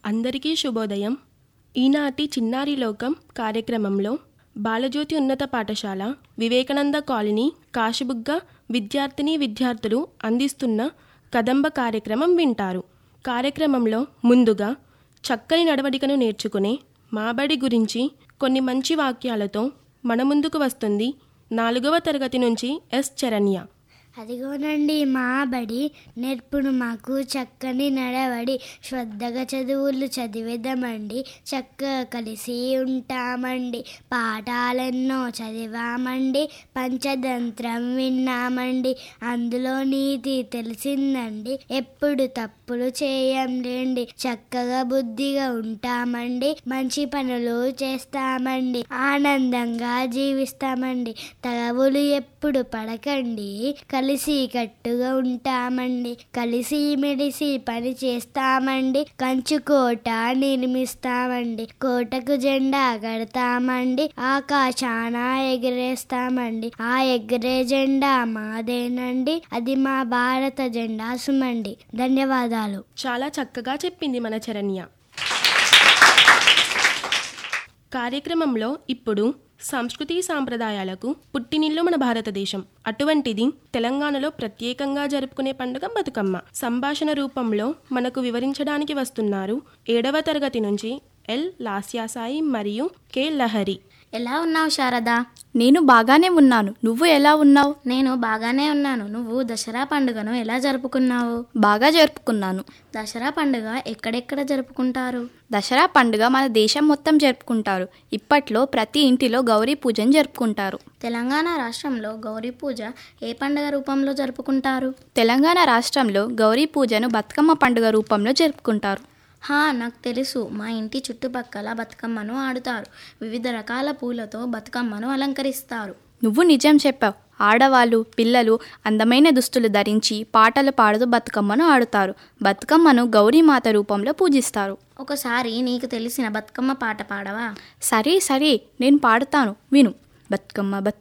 అందరికీ శుభోదయం ఈనాటి చిన్నారి లోకం కార్యక్రమంలో బాలజ్యోతి ఉన్నత పాఠశాల వివేకానంద కాలనీ కాశీబుగ్గ విద్యార్థిని విద్యార్థులు అందిస్తున్న కదంబ కార్యక్రమం వింటారు కార్యక్రమంలో ముందుగా చక్కని నడవడికను నేర్చుకునే మాబడి గురించి కొన్ని మంచి వాక్యాలతో మన ముందుకు వస్తుంది నాలుగవ తరగతి నుంచి ఎస్ చరణ్య అదిగోనండి మా బడి నేర్పును మాకు చక్కని నడవడి శ్రద్ధగా చదువులు చదివేద్దామండి చక్కగా కలిసి ఉంటామండి పాఠాలెన్నో చదివామండి పంచతంత్రం విన్నామండి అందులో నీతి తెలిసిందండి ఎప్పుడు తప్పులు చేయండి చక్కగా బుద్ధిగా ఉంటామండి మంచి పనులు చేస్తామండి ఆనందంగా జీవిస్తామండి తగవులు ఎప్పుడు పడకండి కలిసి కట్టుగా ఉంటామండి కలిసి మెలిసి పని చేస్తామండి కంచు కోట నిర్మిస్తామండి కోటకు జెండా కడతామండి ఆకాశాన ఎగరేస్తామండి ఆ ఎగరే జెండా మాదేనండి అది మా భారత జెండా సుమండి ధన్యవాదాలు చాలా చక్కగా చెప్పింది మన చరణ్య కార్యక్రమంలో ఇప్పుడు సంస్కృతి సాంప్రదాయాలకు పుట్టినిల్లు మన భారతదేశం అటువంటిది తెలంగాణలో ప్రత్యేకంగా జరుపుకునే పండుగ బతుకమ్మ సంభాషణ రూపంలో మనకు వివరించడానికి వస్తున్నారు ఏడవ తరగతి నుంచి ఎల్ లాస్యాసాయి మరియు కె లహరి ఎలా ఉన్నావు శారదా నేను బాగానే ఉన్నాను నువ్వు ఎలా ఉన్నావు నేను బాగానే ఉన్నాను నువ్వు దసరా పండుగను ఎలా జరుపుకున్నావు బాగా జరుపుకున్నాను దసరా పండుగ ఎక్కడెక్కడ జరుపుకుంటారు దసరా పండుగ మన దేశం మొత్తం జరుపుకుంటారు ఇప్పట్లో ప్రతి ఇంటిలో గౌరీ పూజను జరుపుకుంటారు తెలంగాణ రాష్ట్రంలో గౌరీ పూజ ఏ పండుగ రూపంలో జరుపుకుంటారు తెలంగాణ రాష్ట్రంలో గౌరీ పూజను బతుకమ్మ పండుగ రూపంలో జరుపుకుంటారు హా నాకు తెలుసు మా ఇంటి చుట్టుపక్కల బతుకమ్మను ఆడుతారు వివిధ రకాల పూలతో బతుకమ్మను అలంకరిస్తారు నువ్వు నిజం చెప్పావు ఆడవాళ్ళు పిల్లలు అందమైన దుస్తులు ధరించి పాటలు పాడుతూ బతుకమ్మను ఆడుతారు బతుకమ్మను గౌరీమాత రూపంలో పూజిస్తారు ఒకసారి నీకు తెలిసిన బతుకమ్మ పాట పాడవా సరే సరే నేను పాడుతాను విను బతుకమ్మ బతుకమ్మ